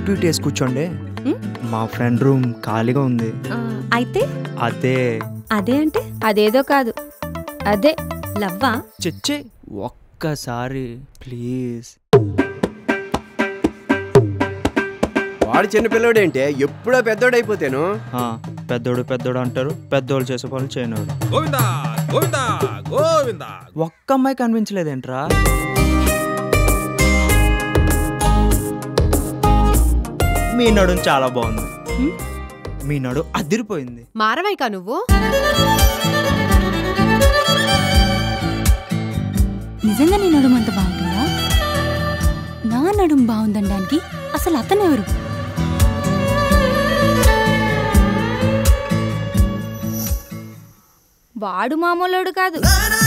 అటు ఇటు వేసి కూర్చోండి హ్మ్? మా ఫ్రెండ్ రూమ్ ఖాళీగా ఉంది ఆ, అయితే అదే అదే అంటే అదేదో కాదు అదే లవ్వా చెచ్చే ఒక్కసారి ప్లీజ్ వాడు చిన్న పిల్లోడేంటే ఎప్పుడో పెద్దోడైపోతాను పెద్దోడు పెద్దోడు అంటారు పెద్దోళ్ళు చేసే పనులు చేయనోడు గోవిందా గోవిందా గోవిందా ఒక్క అమ్మాయి కనిపించలేదేంట్రా మీ నడుం చాలా బాగుంది హ్మ్? మీ నడు అదిరిపోయింది మారవైకా నువ్వు నిజంగా నీ నడుము అంత బాగుంటుందా నా నడుం బాగుందనడానికి అసలు అతనెవరు వాడు మామూలోడు కాదు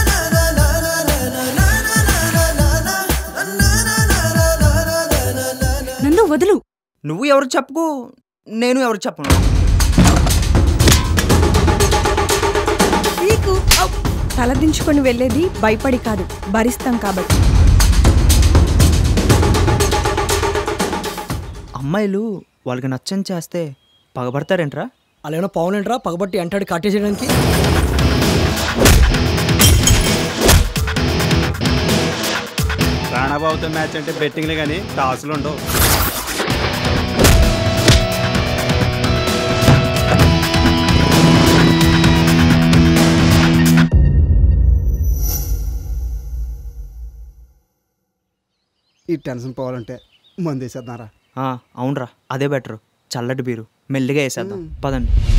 నందు వదులు నువ్వు ఎవరు చెప్పుకు నేను ఎవరు చెప్పను పీకు ఔ! తలదించుకొని వెళ్ళేది భయపడి కాదు భరిస్తాం కాబట్టి అమ్మాయిలు వాళ్ళకి నచ్చని చేస్తే పగబడతారేంట్రా అలా పవన్ ఏంట్రా పగబట్టి అంటాడు కట్టేసేయడానికి రాణాబాబుతో మ్యాచ్ అంటే బెట్టింగ్లే కానీ టాసులు ఉండవు ఈ టెన్షన్ పోవాలంటే మందు వేసేద్దారా ఆ, అవునరా అదే బెటర్ చల్లటి బీరు మెల్లిగా వేసేద్దాం పదండి